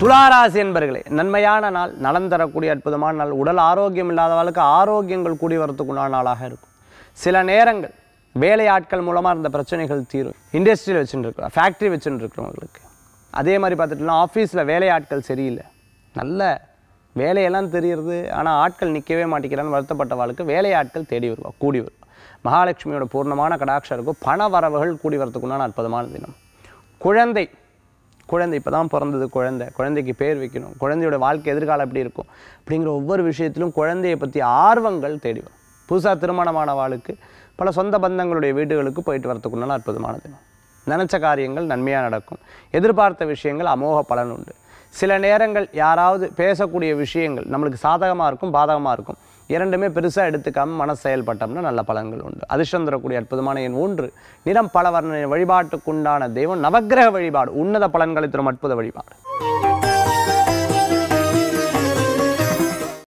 துளாராசி என்பர்களே நன்மையான நாள் நலம் தரக்கூடிய அற்புதமான நாள் உடல் ஆரோக்கியம் இல்லாதவர்களுக்கு ஆரோக்கியங்கள் கூடி வரத்துக்குண்டான நாளாக இருக்கும் சில நேரங்கள் வேலை ஆட்கள் மூலமாக இருந்த பிரச்சனைகள் தீரும் இண்டஸ்ட்ரியில் வச்சுட்டு இருக்கிறோம் ஃபேக்ட்ரி வச்சுட்டு இருக்கிறவங்களுக்கு அதே மாதிரி பார்த்துட்டுனா ஆஃபீஸில் வேலை ஆட்கள் சரியில்லை நல்ல வேலையெல்லாம் தெரியுறது ஆனால் ஆட்கள் நிற்கவே மாட்டேங்கிறான்னு வருத்தப்பட்ட வாழ்க்கை வேலை ஆட்கள் தேடி வருவா கூடி வருவா மகாலட்சுமியோட பூர்ணமான கடாட்சம் இருக்கும் பண வரவுகள் கூடி வரத்துக்குண்டான அற்புதமான தினம் குழந்தை குழந்தை இப்போ தான் பிறந்தது குழந்தை குழந்தைக்கு பேர் வைக்கணும் குழந்தையோட வாழ்க்கை எதிர்காலம் எப்படி இருக்கும் அப்படிங்கிற ஒவ்வொரு விஷயத்திலும் குழந்தையை பற்றி ஆர்வங்கள் தேடி வரும் புதுசாக திருமணமான வாளுக்கு பல சொந்த பந்தங்களுடைய வீடுகளுக்கு போயிட்டு வரத்துக்குண்டான அற்புதமான தினம் நினச்ச காரியங்கள் நன்மையாக நடக்கும் எதிர்பார்த்த விஷயங்கள் அமோக பலன் உண்டு சில நேரங்கள் யாராவது பேசக்கூடிய விஷயங்கள் நம்மளுக்கு சாதகமாக இருக்கும் பாதகமாக இருக்கும் இரண்டுமே பெருசாக எடுத்துக்காம மனசு செயல்பட்டோம்னா நல்ல பலன்கள் உண்டு அதிர்ஷ்டம் தரக்கூடிய அற்புதமான எண் ஒன்று நிறம் பல வர்ண வழிபாட்டுக்குண்டான தெய்வம் நவக்கிரக வழிபாடு உன்னத பலன்களை தரும் அற்புத வழிபாடு